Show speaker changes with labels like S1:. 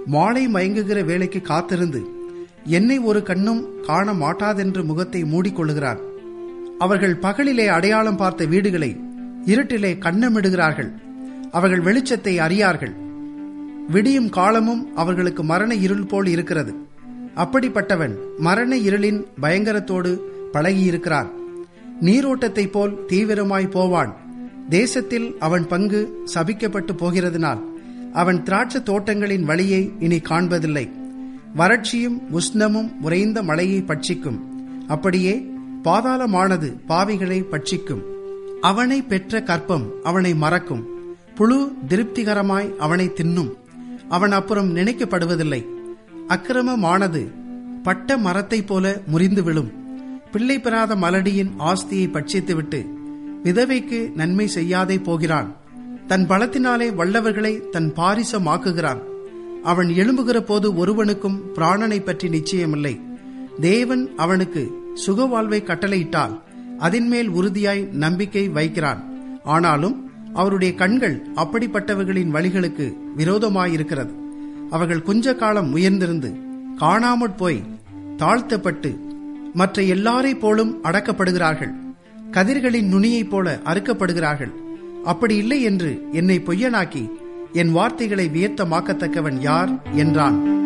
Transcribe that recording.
S1: மாலை மயங்குகிற வேலைக்கு காத்திருந்து என்னை ஒரு கண்ணும் காண மாட்டாதென்று முகத்தை மூடிக்கொள்ளுகிறான் அவர்கள் பகலிலே அடையாளம் பார்த்த வீடுகளை இருட்டிலே கண்ணமிடுகிறார்கள் அவர்கள் வெளிச்சத்தை அறியார்கள் விடியும் காலமும் அவர்களுக்கு மரண இருள் போல் இருக்கிறது அப்படிப்பட்டவன் மரண இருளின் பயங்கரத்தோடு பழகியிருக்கிறான் நீரோட்டத்தைப் போல் தீவிரமாய் போவான் தேசத்தில் அவன் பங்கு சபிக்கப்பட்டு போகிறதுனால் அவன் திராட்சை தோட்டங்களின் வழியை இனி காண்பதில்லை வறட்சியும் உஷ்ணமும் உறைந்த மழையை பட்சிக்கும் அப்படியே பாதாளமானது பாவிகளை பட்சிக்கும் அவனை பெற்ற கற்பம் அவனை மறக்கும் புழு திருப்திகரமாய் அவனை தின்னும் அவன் அப்புறம் நினைக்கப்படுவதில்லை அக்கிரமமானது பட்ட மரத்தைப் போல முறிந்து விழும் பிள்ளை பெறாத மலடியின் ஆஸ்தியை பட்சித்துவிட்டு விதவைக்கு நன்மை செய்யாதே போகிறான் தன் பலத்தினாலே வல்லவர்களை தன் பாரிசமாக்குகிறான் அவன் எழும்புகிற போது ஒருவனுக்கும் பிராணனை பற்றி நிச்சயமில்லை தேவன் அவனுக்கு சுகவாழ்வை கட்டளையிட்டால் அதின்மேல் உறுதியாய் நம்பிக்கை வைக்கிறான் ஆனாலும் அவருடைய கண்கள் அப்படிப்பட்டவர்களின் வழிகளுக்கு விரோதமாயிருக்கிறது அவர்கள் கொஞ்ச காலம் உயர்ந்திருந்து காணாமற் போய் தாழ்த்தப்பட்டு மற்ற எல்லாரை போலும் அடக்கப்படுகிறார்கள் கதிர்களின் நுனியைப் போல அறுக்கப்படுகிறார்கள் அப்படி இல்லை என்று என்னை பொய்யனாக்கி என் வார்த்தைகளை வியர்த்தமாக்கத்தக்கவன் யார் என்றான்